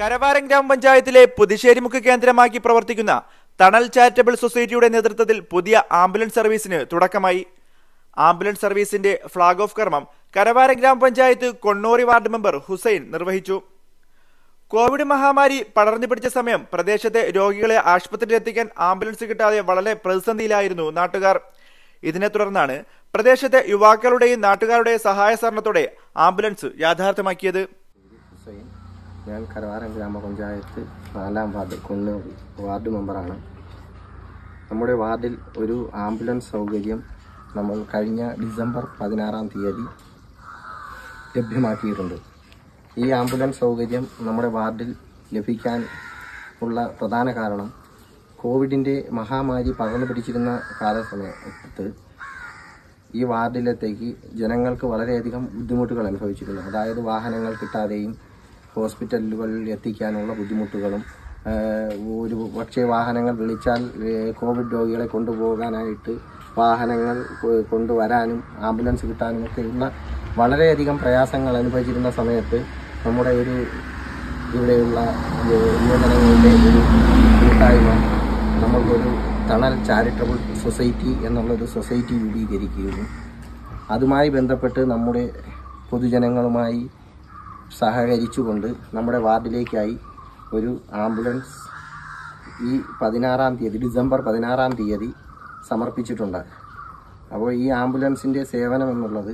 കരവാരം ഗ്രാമപഞ്ചായത്തിലെ പുതുശ്ശേരിമുക്ക് കേന്ദ്രമാക്കി പ്രവർത്തിക്കുന്ന തണൽ ചാരിറ്റബിൾ സൊസൈറ്റിയുടെ നേതൃത്വത്തിൽ പുതിയ ആംബുലൻസ് സർവീസിന് തുടക്കമായി ആംബുലൻസ് സർവീസിന്റെ ഫ്ളാഗ് ഓഫ് കർമ്മം കരവാരം ഗ്രാമപഞ്ചായത്ത് കൊണ്ണോറി വാർഡ് മെമ്പർ ഹുസൈൻ നിർവഹിച്ചു കോവിഡ് മഹാമാരി പടർന്നു പിടിച്ച സമയം പ്രദേശത്തെ രോഗികളെ ആശുപത്രിയിൽ എത്തിക്കാൻ ആംബുലൻസ് കിട്ടാതെ വളരെ പ്രതിസന്ധിയിലായിരുന്നു നാട്ടുകാർ ഇതിനെ തുടർന്നാണ് പ്രദേശത്തെ യുവാക്കളുടെയും നാട്ടുകാരുടെയും സഹായ സഹകരണത്തോടെ ആംബുലൻസ് യാഥാർത്ഥ്യമാക്കിയത് ഹുസൈൻ ഞാൻ കരവാരം ഗ്രാമപഞ്ചായത്ത് നാലാം വാർഡ് കുന്നൂർ വാർഡ് മെമ്പറാണ് നമ്മുടെ വാർഡിൽ ഒരു ആംബുലൻസ് സൗകര്യം നമ്മൾ കഴിഞ്ഞ ഡിസംബർ പതിനാറാം തീയതി ലഭ്യമാക്കിയിട്ടുണ്ട് ഈ ആംബുലൻസ് സൗകര്യം നമ്മുടെ വാർഡിൽ ലഭിക്കാൻ ഉള്ള പ്രധാന കാരണം കോവിഡിൻ്റെ മഹാമാരി പകർന്നു പിടിച്ചിരുന്ന കാലസമയത്ത് ഈ വാർഡിലത്തേക്ക് ജനങ്ങൾക്ക് വളരെയധികം ബുദ്ധിമുട്ടുകൾ അനുഭവിച്ചിരുന്നു അതായത് വാഹനങ്ങൾ കിട്ടാതെയും ഹോസ്പിറ്റലുകളിൽ എത്തിക്കാനുള്ള ബുദ്ധിമുട്ടുകളും ആഹ് ഒരു പക്ഷേ വാഹനങ്ങൾ വിളിച്ചാൽ ഏഹ് കോവിഡ് രോഗികളെ കൊണ്ടുപോകാനായിട്ട് വാഹനങ്ങൾ കൊ- കൊണ്ടുവരാനും ആംബുലൻസ് കിട്ടാനും ഒക്കെയുള്ള വളരെയധികം പ്രയാസങ്ങൾ അനുഭവിച്ചിരുന്ന സമയത്ത് നമ്മുടെ ഒരു ഇവിടെയുള്ള ഏഹ് യുവജനങ്ങളുടെ ഒരു കൂട്ടായ്മ നമ്മൾക്കൊരു തണൽ ചാരിറ്റബിൾ സൊസൈറ്റി എന്നുള്ളൊരു സൊസൈറ്റി രൂപീകരിക്കുകയും അതുമായി ബന്ധപ്പെട്ട് നമ്മുടെ പൊതുജനങ്ങളുമായി സഹകരിച്ചുകൊണ്ട് നമ്മുടെ വാർഡിലേക്കായി ഒരു ആംബുലൻസ് ഈ പതിനാറാം തീയതി ഡിസംബർ പതിനാറാം തീയതി സമർപ്പിച്ചിട്ടുണ്ട് അപ്പോൾ ഈ ആംബുലൻസിൻ്റെ സേവനം എന്നുള്ളത്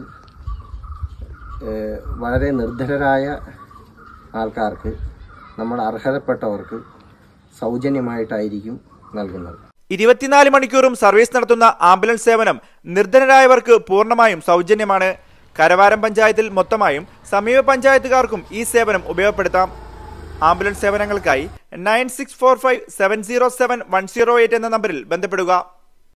ഏഹ്, വളരെ നിർധനരായ ആൾക്കാർക്ക് നമ്മൾ അർഹതപ്പെട്ടവർക്ക് സൗജന്യമായിട്ടായിരിക്കും നൽകുന്നത് ഇരുപത്തിനാല് മണിക്കൂറും സർവീസ് നടത്തുന്ന ആംബുലൻസ് സേവനം നിർധനരായവർക്ക് പൂർണ്ണമായും സൗജന്യമാണ് കരവാരം പഞ്ചായത്തിൽ മൊത്തമായും സമീപ പഞ്ചായത്തുകാർക്കും ഈ സേവനം ഉപയോഗപ്പെടുത്താം ആംബുലൻസ് സേവനങ്ങൾക്കായി nine six four five seven zero seven one zero eight എന്ന നമ്പറിൽ ബന്ധപ്പെടുക